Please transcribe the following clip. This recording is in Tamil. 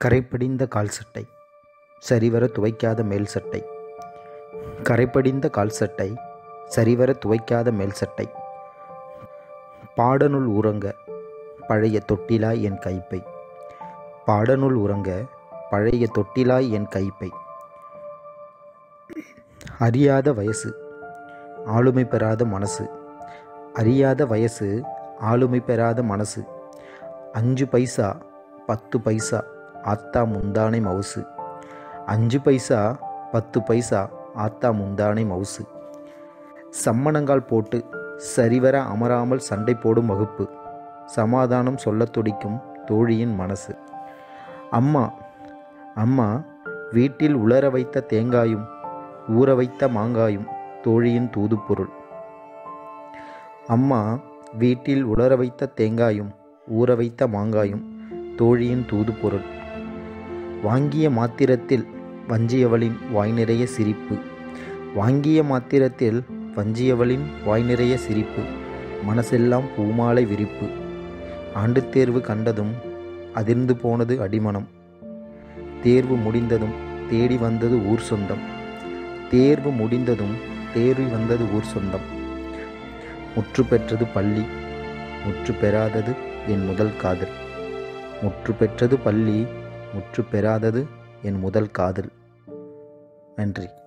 கறைபடிந்த கால் சட்டை சரிவர துவைக்காத மேல் சட்டை கறைபடிந்த கால் சட்டை சரிவர துவைக்காத மேல் சட்டை பாடனுள் உறங்க பழைய தொட்டிலாய் என் கைப்பை பாடனுள் உறங்க பழைய தொட்டிலாய் என் கைப்பை அறியாத வயசு ஆளுமை பெறாத மனசு அறியாத வயசு ஆளுமை பெறாத மனசு அஞ்சு பைசா பத்து பைசா ஆத்தா முந்தானை மவுசு அஞ்சு பைசா பத்து பைசா ஆத்தா முந்தானை மவுசு சம்மணங்கால் போட்டு சரிவர அமராமல் சண்டை போடும் வகுப்பு சமாதானம் சொல்லத் துடிக்கும் தோழியின் மனசு அம்மா அம்மா வீட்டில் உலர வைத்த தேங்காயும் ஊற வைத்த மாங்காயும் தோழியின் தூதுப்பொருள் அம்மா வீட்டில் உலர வைத்த தேங்காயும் ஊற வைத்த மாங்காயும் தோழியின் தூதுப்பொருள் வாங்கிய மாத்திரத்தில் வஞ்சியவளின் வாய் நிறைய சிரிப்பு வாங்கிய மாத்திரத்தில் வஞ்சியவளின் வாய் நிறைய சிரிப்பு மனசெல்லாம் பூமாலை விரிப்பு ஆண்டுத் தேர்வு கண்டதும் அதிர்ந்து போனது அடிமனம் தேர்வு முடிந்ததும் தேடி வந்தது ஊர் சொந்தம் தேர்வு முடிந்ததும் தேர்வி வந்தது ஊர் சொந்தம் முற்று பெற்றது பள்ளி முற்று பெறாதது என் முதல் காதல் முற்று பெற்றது பள்ளி முற்று பெறாதது என் முதல் காதல் நன்றி